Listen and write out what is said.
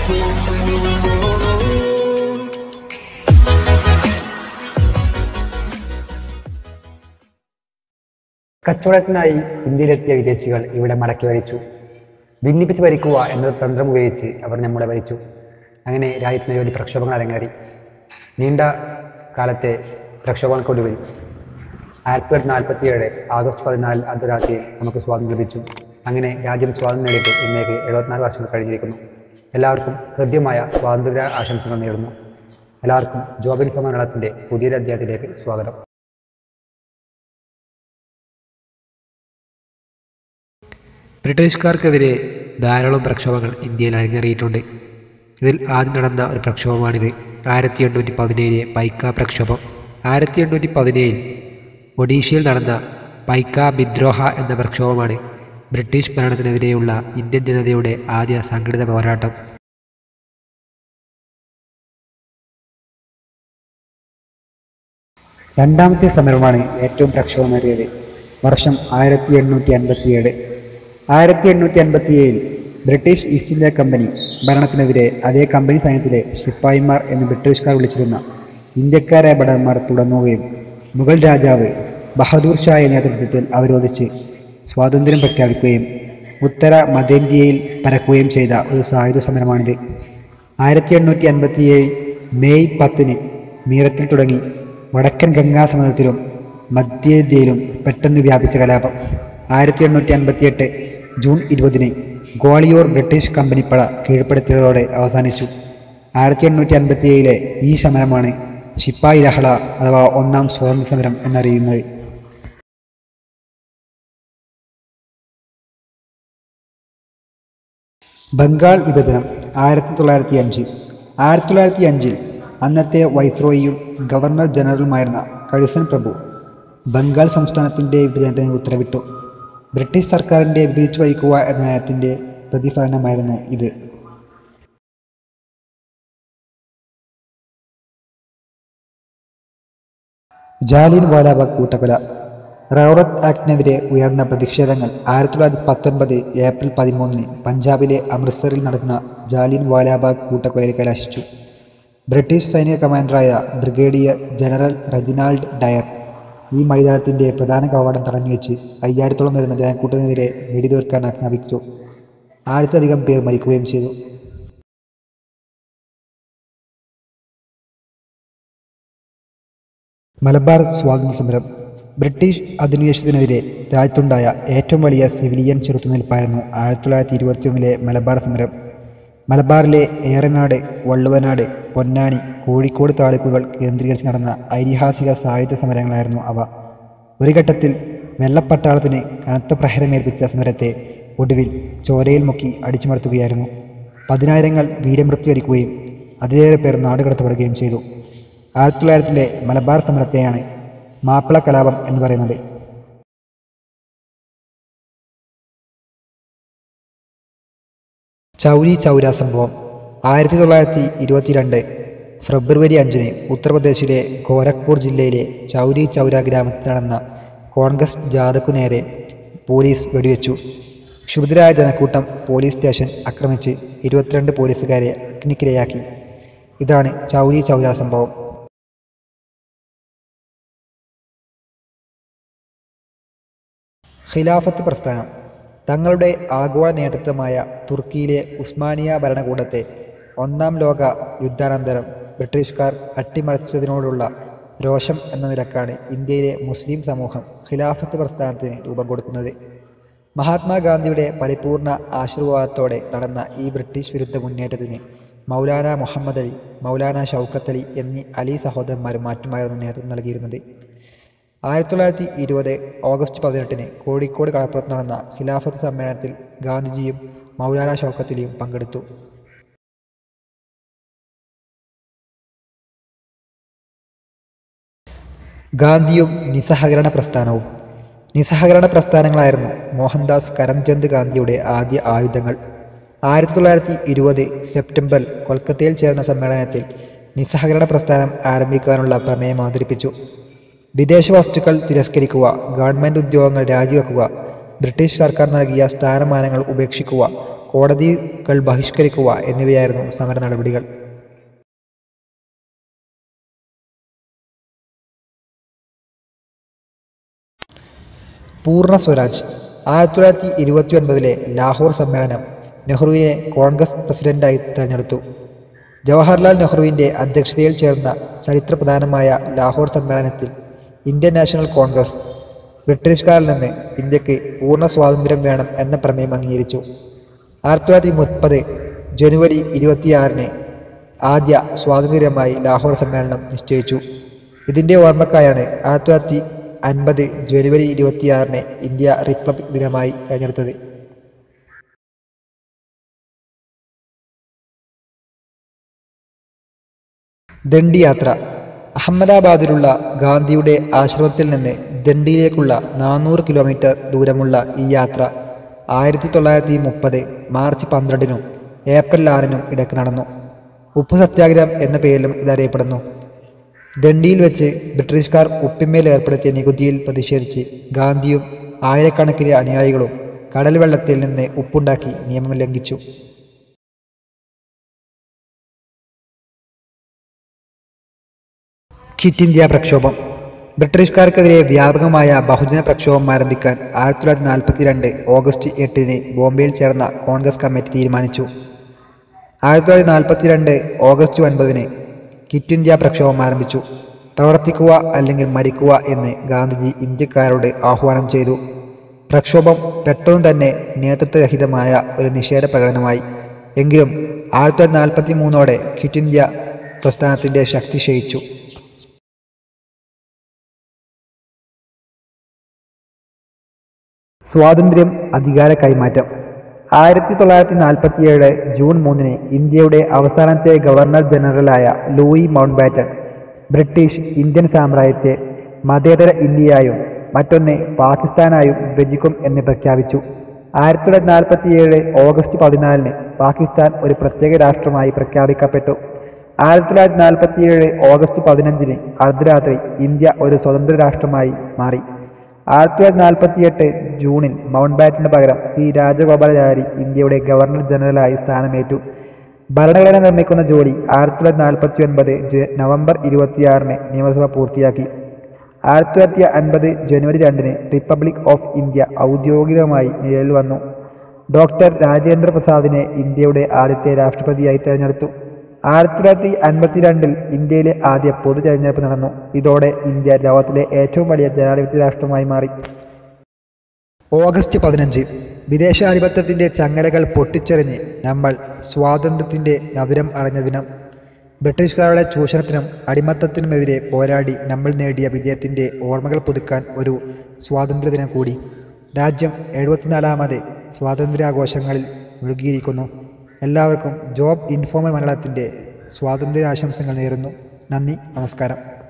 കച്ചവടത്തിനായി ഇന്ത്യയിലെത്തിയ വിദേശികൾ ഇവിടെ മടക്കി ഭരിച്ചു ഭിന്നിപ്പിച്ച് ഭരിക്കുക എന്ന തന്ത്രം ഉപയോഗിച്ച് അവർ നമ്മളെ ഭരിച്ചു അങ്ങനെ രാജ്യത്ത് നിരവധി പ്രക്ഷോഭങ്ങൾ അരങ്ങേറി നീണ്ട കാലത്തെ പ്രക്ഷോഭങ്ങൾക്കൊടുവിൽ ആയിരത്തി തൊള്ളായിരത്തി നാൽപ്പത്തി ഏഴ് ആഗസ്റ്റ് പതിനാല് അർദ്ധരാത്രിയിൽ നമുക്ക് സ്വാതന്ത്ര്യം ലഭിച്ചു അങ്ങനെ രാജ്യം സ്വാതന്ത്ര്യം നേടിയിട്ട് ഇന്നേക്ക് എഴുപത്തിനാല് വർഷങ്ങൾ കഴിഞ്ഞിരിക്കുന്നു എല്ലാവർക്കും ഹൃദ്യമായ സ്വാതന്ത്ര്യ ആശംസകൾ നേരുന്നു എല്ലാവർക്കും ജോബിൻ സമ്മേളനത്തിൻ്റെ പുതിയൊരു അധ്യായത്തിലേക്ക് സ്വാഗതം ബ്രിട്ടീഷുകാർക്കെതിരെ ധാരാളം പ്രക്ഷോഭങ്ങൾ ഇന്ത്യയിൽ അരങ്ങേറിയിട്ടുണ്ട് ഇതിൽ ആദ്യം നടന്ന ഒരു പ്രക്ഷോഭമാണിത് ആയിരത്തി എണ്ണൂറ്റി പതിനേഴ് പൈക്ക പ്രക്ഷോഭം ആയിരത്തി എണ്ണൂറ്റി പതിനേഴിൽ ഒഡീഷയിൽ നടന്ന പൈക്ക വിദ്രോഹ എന്ന പ്രക്ഷോഭമാണ് ബ്രിട്ടീഷ് ഭരണത്തിനെതിരെയുള്ള ഇന്ത്യൻ ജനതയുടെ ആദ്യ സംഘടിത പോരാട്ടം രണ്ടാമത്തെ സമരമാണ് ഏറ്റവും പ്രക്ഷോഭമേറിയത് വർഷം ആയിരത്തി എണ്ണൂറ്റി അൻപത്തിയേഴ് ആയിരത്തി എണ്ണൂറ്റി അൻപത്തിയേഴിൽ ബ്രിട്ടീഷ് ഈസ്റ്റ് ഇന്ത്യ കമ്പനി ഭരണത്തിനെതിരെ അതേ കമ്പനി സൈന്യത്തിലെ ശിപ്പായിമാർ എന്ന് ബ്രിട്ടീഷുകാർ വിളിച്ചിരുന്ന ഇന്ത്യക്കാരായ ഭടന്മാർ തുടങ്ങുകയും മുഗൾ രാജാവ് ബഹദൂർ ഷായുടെ നേതൃത്വത്തിൽ അവരോധിച്ച് സ്വാതന്ത്ര്യം പ്രഖ്യാപിക്കുകയും ഉത്തര മധ്യേന്ത്യയിൽ പരക്കുകയും ചെയ്ത ഒരു സായുധ സമരമാണിത് ആയിരത്തി എണ്ണൂറ്റി അൻപത്തിയേഴ് മെയ് പത്തിന് മീറത്തിൽ തുടങ്ങി വടക്കൻ ഗംഗാ സമതലത്തിലും മധ്യേന്ത്യയിലും പെട്ടെന്ന് വ്യാപിച്ച കലാപം ആയിരത്തി എണ്ണൂറ്റി അൻപത്തിയെട്ട് ജൂൺ ഇരുപതിന് ഗ്വാളിയോർ ബ്രിട്ടീഷ് കമ്പനിപ്പട കീഴ്പ്പെടുത്തിയതോടെ അവസാനിച്ചു ആയിരത്തി എണ്ണൂറ്റി അൻപത്തിയേഴിലെ ഈ സമരമാണ് ശിപ്പായി ലഹള അഥവാ ഒന്നാം സ്വാതന്ത്ര്യ സമരം എന്നറിയുന്നത് ബംഗാൾ വിഭജനം ആയിരത്തി തൊള്ളായിരത്തി അഞ്ച് ആയിരത്തി തൊള്ളായിരത്തി അഞ്ചിൽ അന്നത്തെ വൈസ്രോയിയും ഗവർണർ ജനറലുമായിരുന്ന കഴ്സൺ പ്രഭു ബംഗാൾ സംസ്ഥാനത്തിൻ്റെ വിഭജനത്തിന് ഉത്തരവിട്ടു ബ്രിട്ടീഷ് സർക്കാരിൻ്റെ വിഭജിച്ചു വഹിക്കുക എന്ന നയത്തിൻ്റെ പ്രതിഫലനമായിരുന്നു ഇത് ജാലിയൻ വാലാബാഗ് കൂട്ടക്കൊല റൗറത്ത് ആക്ടിനെതിരെ ഉയർന്ന പ്രതിഷേധങ്ങൾ ആയിരത്തി തൊള്ളായിരത്തി പത്തൊൻപത് ഏപ്രിൽ പതിമൂന്നിന് പഞ്ചാബിലെ അമൃത്സറിൽ നടന്ന ജാലിയൻ വാലാബാഗ് കൂട്ടക്കൊലയിൽ കലാശിച്ചു ബ്രിട്ടീഷ് സൈനിക കമാൻഡറായ ബ്രിഗേഡിയർ ജനറൽ റെജിനാൾഡ് ഡയർ ഈ മൈതാനത്തിൻ്റെ പ്രധാന കവാടം തടഞ്ഞു വെച്ച് അയ്യായിരത്തോളം വരുന്ന ജനക്കൂട്ടത്തിനെതിരെ വെടിതീർക്കാൻ ആജ്ഞാപിച്ചു ആയിരത്തിലധികം പേർ മരിക്കുകയും ചെയ്തു മലബാർ സ്വാതന്ത്ര്യ സമരം ബ്രിട്ടീഷ് അധിനിവേശത്തിനെതിരെ രാജ്യത്തുണ്ടായ ഏറ്റവും വലിയ സിവിലിയൻ ചെറുത്തുനിൽപ്പായിരുന്നു ആയിരത്തി തൊള്ളായിരത്തി ഇരുപത്തിയൊന്നിലെ മലബാർ സമരം മലബാറിലെ ഏറനാട് വള്ളുവനാട് പൊന്നാനി കോഴിക്കോട് താലൂക്കുകൾ കേന്ദ്രീകരിച്ച് നടന്ന ഐതിഹാസിക സായുധ സമരങ്ങളായിരുന്നു അവ ഒരു ഘട്ടത്തിൽ വെള്ളപ്പട്ടാളത്തിന് കനത്ത പ്രഹരമേൽപ്പിച്ച സമരത്തെ ഒടുവിൽ ചോരയിൽ മുക്കി അടിച്ചുമർത്തുകയായിരുന്നു പതിനായിരങ്ങൾ വീരമൃത്യു വരിക്കുകയും അതിലേറെ പേർ നാടുകടത്തപ്പെടുകയും ചെയ്തു ആയിരത്തി തൊള്ളായിരത്തിലെ മലബാർ സമരത്തെയാണ് മാപ്പിള കലാപം എന്ന് പറയുന്നത് ചൗരി ചൗര സംഭവം ആയിരത്തി തൊള്ളായിരത്തി ഇരുപത്തിരണ്ട് ഫെബ്രുവരി അഞ്ചിന് ഉത്തർപ്രദേശിലെ ഗോരഖ്പൂർ ജില്ലയിലെ ചൗരി ചൗര ഗ്രാമത്തിൽ നടന്ന കോൺഗ്രസ് ജാഥക്കു നേരെ പോലീസ് വെടിവെച്ചു ക്ഷുഭിതരായ ജനക്കൂട്ടം പോലീസ് സ്റ്റേഷൻ ആക്രമിച്ച് ഇരുപത്തിരണ്ട് പോലീസുകാരെ അഗ്നിക്കിരയാക്കി ഇതാണ് ചൗരി ചൗര സംഭവം ഖിലാഫത്ത് പ്രസ്ഥാനം തങ്ങളുടെ ആഗോള നേതൃത്വമായ തുർക്കിയിലെ ഉസ്മാനിയ ഭരണകൂടത്തെ ഒന്നാം ലോക യുദ്ധാനന്തരം ബ്രിട്ടീഷുകാർ അട്ടിമറിച്ചതിനോടുള്ള രോഷം എന്ന നിലക്കാണ് ഇന്ത്യയിലെ മുസ്ലിം സമൂഹം ഖിലാഫത്ത് പ്രസ്ഥാനത്തിന് രൂപം കൊടുക്കുന്നത് മഹാത്മാഗാന്ധിയുടെ പരിപൂർണ ആശീർവാദത്തോടെ നടന്ന ഈ ബ്രിട്ടീഷ് വിരുദ്ധ മുന്നേറ്റത്തിന് മൗലാന മുഹമ്മദ് അലി മൗലാന ഷൗക്കത്ത് അലി എന്നീ അലി സഹോദരന്മാരും മാറ്റുമായിരുന്നു നേതൃത്വം നൽകിയിരുന്നത് ആയിരത്തി തൊള്ളായിരത്തി ഇരുപത് ഓഗസ്റ്റ് പതിനെട്ടിന് കോഴിക്കോട് കടപ്പുറത്ത് നടന്ന ഖിലാഫത്ത് സമ്മേളനത്തിൽ ഗാന്ധിജിയും മൗലാന ഷൗക്കത്തലിയും പങ്കെടുത്തു ഗാന്ധിയും നിസ്സഹകരണ പ്രസ്ഥാനവും നിസ്സഹകരണ പ്രസ്ഥാനങ്ങളായിരുന്നു മോഹൻദാസ് കരംചന്ദ് ഗാന്ധിയുടെ ആദ്യ ആയുധങ്ങൾ ആയിരത്തി തൊള്ളായിരത്തി ഇരുപത് സെപ്റ്റംബർ കൊൽക്കത്തയിൽ ചേർന്ന സമ്മേളനത്തിൽ നിസ്സഹകരണ പ്രസ്ഥാനം ആരംഭിക്കാനുള്ള പ്രമേയം അവതരിപ്പിച്ചു വിദേശ വസ്തുക്കൾ തിരസ്കരിക്കുക ഗവൺമെൻറ് ഉദ്യോഗങ്ങൾ രാജിവെക്കുക ബ്രിട്ടീഷ് സർക്കാർ നൽകിയ സ്ഥാനമാനങ്ങൾ ഉപേക്ഷിക്കുക കോടതികൾ ബഹിഷ്കരിക്കുക എന്നിവയായിരുന്നു സമര നടപടികൾ പൂർണ്ണ സ്വരാജ് ആയിരത്തി തൊള്ളായിരത്തി ഇരുപത്തി ഒൻപതിലെ ലാഹോർ സമ്മേളനം നെഹ്റുവിനെ കോൺഗ്രസ് പ്രസിഡന്റായി തെരഞ്ഞെടുത്തു ജവഹർലാൽ നെഹ്റുവിൻ്റെ അധ്യക്ഷതയിൽ ചേർന്ന ചരിത്രപ്രധാനമായ ലാഹോർ സമ്മേളനത്തിൽ ഇന്ത്യൻ നാഷണൽ കോൺഗ്രസ് ബ്രിട്ടീഷുകാരിൽ നിന്ന് ഇന്ത്യക്ക് പൂർണ്ണ സ്വാതന്ത്ര്യം വേണം എന്ന പ്രമേയം അംഗീകരിച്ചു ആയിരത്തി തൊള്ളായിരത്തി മുപ്പത് ജനുവരി ഇരുപത്തിയാറിന് ആദ്യ സ്വാതന്ത്ര്യമായി ലാഹോർ സമ്മേളനം നിശ്ചയിച്ചു ഇതിൻ്റെ ഓർമ്മക്കായാണ് ആയിരത്തി തൊള്ളായിരത്തി അൻപത് ജനുവരി ഇരുപത്തിയാറിന് ഇന്ത്യ റിപ്പബ്ലിക് ദിനമായി തിരഞ്ഞെടുത്തത് ദണ്ഡി യാത്ര അഹമ്മദാബാദിലുള്ള ഗാന്ധിയുടെ ആശ്രമത്തിൽ നിന്ന് ദണ്ഡിയിലേക്കുള്ള നാനൂറ് കിലോമീറ്റർ ദൂരമുള്ള ഈ യാത്ര ആയിരത്തി തൊള്ളായിരത്തി മുപ്പത് മാർച്ച് പന്ത്രണ്ടിനും ഏപ്രിൽ ആറിനും ഇടയ്ക്ക് നടന്നു ഉപ്പ് സത്യാഗ്രഹം എന്ന പേരിലും ഇതറിയപ്പെടുന്നു ദണ്ഡിയിൽ വെച്ച് ബ്രിട്ടീഷുകാർ ഉപ്പിന്മേൽ ഏർപ്പെടുത്തിയ നികുതിയിൽ പ്രതിഷേധിച്ച് ഗാന്ധിയും ആയിരക്കണക്കിന് അനുയായികളും കടൽ വെള്ളത്തിൽ നിന്ന് ഉപ്പുണ്ടാക്കി നിയമം ലംഘിച്ചു ക്വിറ്റ് ഇന്ത്യ പ്രക്ഷോഭം ബ്രിട്ടീഷുകാർക്കെതിരെ വ്യാപകമായ ബഹുജന പ്രക്ഷോഭം ആരംഭിക്കാൻ ആയിരത്തി തൊള്ളായിരത്തി നാൽപ്പത്തിരണ്ട് ഓഗസ്റ്റ് എട്ടിന് ബോംബെയിൽ ചേർന്ന കോൺഗ്രസ് കമ്മിറ്റി തീരുമാനിച്ചു ആയിരത്തി തൊള്ളായിരത്തി നാൽപ്പത്തിരണ്ട് ഓഗസ്റ്റ് ഒൻപതിന് ക്വിറ്റ് ഇന്ത്യ പ്രക്ഷോഭം ആരംഭിച്ചു പ്രവർത്തിക്കുക അല്ലെങ്കിൽ മരിക്കുക എന്ന് ഗാന്ധിജി ഇന്ത്യക്കാരോട് ആഹ്വാനം ചെയ്തു പ്രക്ഷോഭം പെട്ടെന്ന് തന്നെ നേതൃത്വരഹിതമായ ഒരു നിഷേധ പ്രകടനമായി എങ്കിലും ആയിരത്തി തൊള്ളായിരത്തി നാൽപ്പത്തി മൂന്നോടെ ക്വിറ്റ് ഇന്ത്യ പ്രസ്ഥാനത്തിൻ്റെ ശക്തി ക്ഷയിച്ചു സ്വാതന്ത്ര്യം അധികാര കൈമാറ്റം ആയിരത്തി തൊള്ളായിരത്തി നാൽപ്പത്തിയേഴ് ജൂൺ മൂന്നിന് ഇന്ത്യയുടെ അവസാനത്തെ ഗവർണർ ജനറലായ Louis Mountbatten British Indian സാമ്രാജ്യത്തെ മതേതര ഇന്ത്യയായും മറ്റൊന്ന് പാകിസ്ഥാനായും വിഭജിക്കും എന്ന് പ്രഖ്യാപിച്ചു ആയിരത്തി തൊള്ളായിരത്തി നാൽപ്പത്തിയേഴ് ഓഗസ്റ്റ് പതിനാലിന് പാകിസ്ഥാൻ ഒരു പ്രത്യേക രാഷ്ട്രമായി പ്രഖ്യാപിക്കപ്പെട്ടു ആയിരത്തി തൊള്ളായിരത്തി നാൽപ്പത്തിയേഴ് ഓഗസ്റ്റ് പതിനഞ്ചിന് അർദ്ധരാത്രി ഇന്ത്യ ഒരു സ്വതന്ത്ര രാഷ്ട്രമായി മാറി ആയിരത്തി തൊള്ളായിരത്തി നാൽപ്പത്തിയെട്ട് ജൂണിൽ മൗണ്ട് ബാറ്റിന് പകരം സി രാജഗോപാലാചാരി ഇന്ത്യയുടെ ഗവർണർ ജനറലായി സ്ഥാനമേറ്റു ഭരണഘടന നിർമ്മിക്കുന്ന ജോലി ആയിരത്തി തൊള്ളായിരത്തി നാൽപ്പത്തി ഒൻപത് നവംബർ ഇരുപത്തിയാറിന് നിയമസഭ പൂർത്തിയാക്കി ആയിരത്തി തൊള്ളായിരത്തി അൻപത് ജനുവരി രണ്ടിന് റിപ്പബ്ലിക് ഓഫ് ഇന്ത്യ ഔദ്യോഗികമായി നിലവിൽ വന്നു ഡോക്ടർ രാജേന്ദ്ര പ്രസാദിനെ ഇന്ത്യയുടെ ആദ്യത്തെ രാഷ്ട്രപതിയായി തിരഞ്ഞെടുത്തു ആയിരത്തി തൊള്ളായിരത്തി അൻപത്തിരണ്ടിൽ ഇന്ത്യയിലെ ആദ്യ പൊതു തെരഞ്ഞെടുപ്പ് നടന്നു ഇതോടെ ഇന്ത്യ ലോകത്തിലെ ഏറ്റവും വലിയ ജനാധിപത്യ രാഷ്ട്രമായി മാറി ഓഗസ്റ്റ് പതിനഞ്ച് വിദേശാധിപത്യത്തിൻ്റെ ചങ്ങലകൾ പൊട്ടിച്ചെറിഞ്ഞ് നമ്മൾ സ്വാതന്ത്ര്യത്തിൻ്റെ മധുരം അറിഞ്ഞ ദിനം ബ്രിട്ടീഷുകാരുടെ ചൂഷണത്തിനും അടിമത്തത്തിനുമെതിരെ പോരാടി നമ്മൾ നേടിയ വിജയത്തിൻ്റെ ഓർമ്മകൾ പുതുക്കാൻ ഒരു സ്വാതന്ത്ര്യദിനം കൂടി രാജ്യം എഴുപത്തിനാലാമത് സ്വാതന്ത്ര്യാഘോഷങ്ങളിൽ മുഴുകിയിരിക്കുന്നു എല്ലാവർക്കും ജോബ് ഇൻഫോമൽ മലയാളത്തിൻ്റെ സ്വാതന്ത്ര്യാശംസകൾ നേരുന്നു നന്ദി നമസ്കാരം